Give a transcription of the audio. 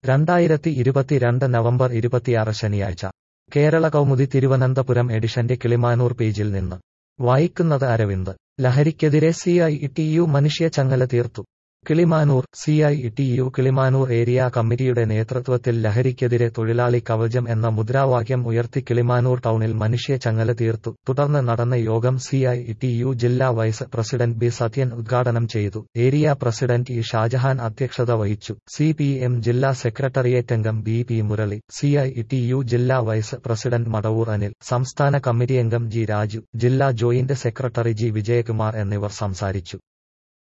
രണ്ടായിരത്തി ഇരുപത്തിരണ്ട് നവംബർ ഇരുപത്തിയാറ് ശനിയാഴ്ച കേരള കൗമുദി തിരുവനന്തപുരം എഡിഷന്റെ കിളിമാനൂർ പേജിൽ നിന്ന് വായിക്കുന്നത് അരവിന്ദ് ലഹരിക്കെതിരെ സി ഐ ടി യു മനുഷ്യ ചങ്ങല തീർത്തു Kilimanoor C I T U Kilimanoor area കമ്മിറ്റിയുടെ നേതൃത്വത്തിൽ ലഹരിക്കെതിരെ തൊഴിലാളി കവചം എന്ന മുദ്രാവാക്യം ഉയർത്തി കിളിമാനൂർ ടൗണിൽ മനുഷ്യ ചങ്ങല തീർത്തു തുടർന്ന് നടന്ന യോഗം സി ഐ ടി യു ജില്ലാ വൈസ് പ്രസിഡന്റ് ബി സത്യൻ ഉദ്ഘാടനം ചെയ്തു ഏരിയ പ്രസിഡന്റ് ഇ ഷാജഹാൻ അധ്യക്ഷത വഹിച്ചു സി പി എം ജില്ലാ സെക്രട്ടേറിയറ്റ് അംഗം B P Murali C I T U ജില്ലാ വൈസ് പ്രസിഡന്റ് മടവൂർ അനിൽ സംസ്ഥാന കമ്മിറ്റി അംഗം ജി രാജു ജില്ലാ ജോയിന്റ് സെക്രട്ടറി ജി വിജയകുമാർ എന്നിവർ സംസാരിച്ചു